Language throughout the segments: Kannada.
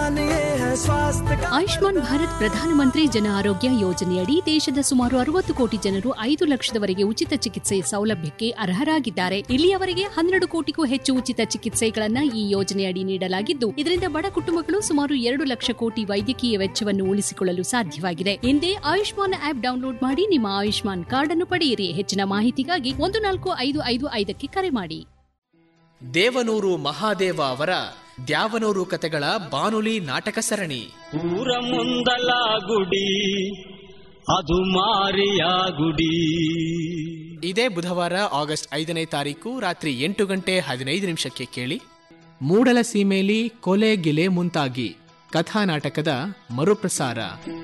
आयुष्मान ये है स्वास्थ्य का ಆಯುಷ್ಮಾನ್ ಭಾರತ್ ಪ್ರಧಾನಮಂತ್ರಿ ಜನ ಆರೋಗ್ಯ ಯೋಜನೆಯಡಿ ದೇಶದ ಸುಮಾರು ಅರವತ್ತು ಕೋಟಿ ಜನರು ಐದು ಲಕ್ಷದವರೆಗೆ ಉಚಿತ ಚಿಕಿತ್ಸೆ ಸೌಲಭ್ಯಕ್ಕೆ ಅರ್ಹರಾಗಿದ್ದಾರೆ ಇಲ್ಲಿಯವರೆಗೆ ಹನ್ನೆರಡು ಕೋಟಿಗೂ ಹೆಚ್ಚು ಉಚಿತ ಚಿಕಿತ್ಸೆಗಳನ್ನ ಈ ಯೋಜನೆಯಡಿ ನೀಡಲಾಗಿದ್ದು ಇದರಿಂದ ಬಡ ಕುಟುಂಬಗಳು ಸುಮಾರು ಎರಡು ಲಕ್ಷ ಕೋಟಿ ವೈದ್ಯಕೀಯ ವೆಚ್ಚವನ್ನು ಉಳಿಸಿಕೊಳ್ಳಲು ಸಾಧ್ಯವಾಗಿದೆ ಹಿಂದೆ ಆಯುಷ್ಮಾನ್ ಆಪ್ ಡೌನ್ಲೋಡ್ ಮಾಡಿ ನಿಮ್ಮ ಆಯುಷ್ಮಾನ್ ಕಾರ್ಡ್ ಅನ್ನು ಪಡೆಯಿರಿ ಹೆಚ್ಚಿನ ಮಾಹಿತಿಗಾಗಿ ಒಂದು ನಾಲ್ಕು ಐದು ಐದು ಐದಕ್ಕೆ ಕರೆ ಮಾಡಿ ದೇವನೂರು ಮಹಾದೇವ ಅವರ ದ್ಯಾವನೂರು ಕತೆಗಳ ಬಾನುಲಿ ನಾಟಕ ಸರಣಿ ಊರ ಮುಂದಲ ಗುಡಿ ಅದು ಮಾರಿಯ ಗುಡಿ ಇದೇ ಬುಧವಾರ ಆಗಸ್ಟ್ ಐದನೇ ತಾರೀಕು ರಾತ್ರಿ ಎಂಟು ಗಂಟೆ ಹದಿನೈದು ನಿಮಿಷಕ್ಕೆ ಕೇಳಿ ಮೂಡಲ ಸೀಮೆಯಲ್ಲಿ ಕೊಲೆ ಗಿಲೆ ಮುಂತಾಗಿ ಕಥಾ ನಾಟಕದ ಮರುಪ್ರಸಾರ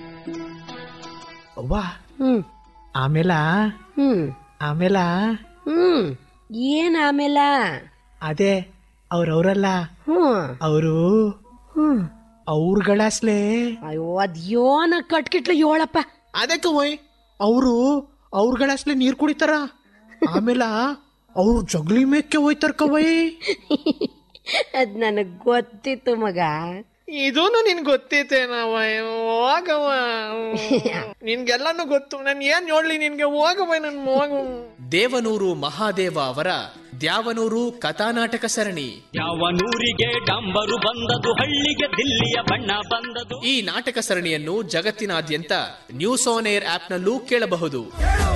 ಅವ್ವ ಆಮೇಲ ಹ್ಮ್ ಆಮೇಲ ಹ್ಮ್ ಏನ್ ಆಮೇಲ ಅದೇ ಅವ್ರವ್ರಲ್ಲ ಹ್ಮ್ ಅವರು ಹ್ಮ್ ಅವ್ರಗಳಸ್ಲೆ ಅಯ್ಯೋ ಅದ್ಯೋನ ಕಟ್ಕಿಟ್ಲು ಏಳಪ್ಪ ಅದಕ್ಕೆ ವಯ್ ಅವರು ಅವ್ರಗಳಸ್ಲೆ ನೀರ್ ಕುಡಿತಾರ ಆಮೇಲ ಅವ್ರು ಜಗ್ಲಿ ಮೇಕ್ಕೆ ಹೋಯ್ತಾರ ಕವೈ ಅದ್ ನನಗ್ ಗೊತ್ತಿತ್ತು ಮಗ ಇದೂನು ನಿನ್ ಗೊತ್ತೈತೇನವ ಹೋಗವ ನಿನ್ಗೆಲ್ಲಾನು ಗೊತ್ತು ನನ್ ಏನ್ ನೋಡ್ಲಿ ನಿನ್ಗೆ ಹೋಗವ ನನ್ ಹೋಗವ ದೇವನೂರು ಮಹಾದೇವ ಅವರ ದ್ಯಾವನೂರು ಕಥಾನಾಟಕ ಸರಣಿ ಯಾವ ನೂರಿಗೆ ಡಂಬರು ಬಂದದು ಹಳ್ಳಿಗೆ ದಿಲ್ಲಿಯ ಬಣ್ಣ ಬಂದದು ಈ ನಾಟಕ ಸರಣಿಯನ್ನು ಜಗತ್ತಿನಾದ್ಯಂತ ನ್ಯೂಸ್ ಆನ್ ಏರ್ ಆಪ್ನಲ್ಲೂ ಕೇಳಬಹುದು ಕೇಳು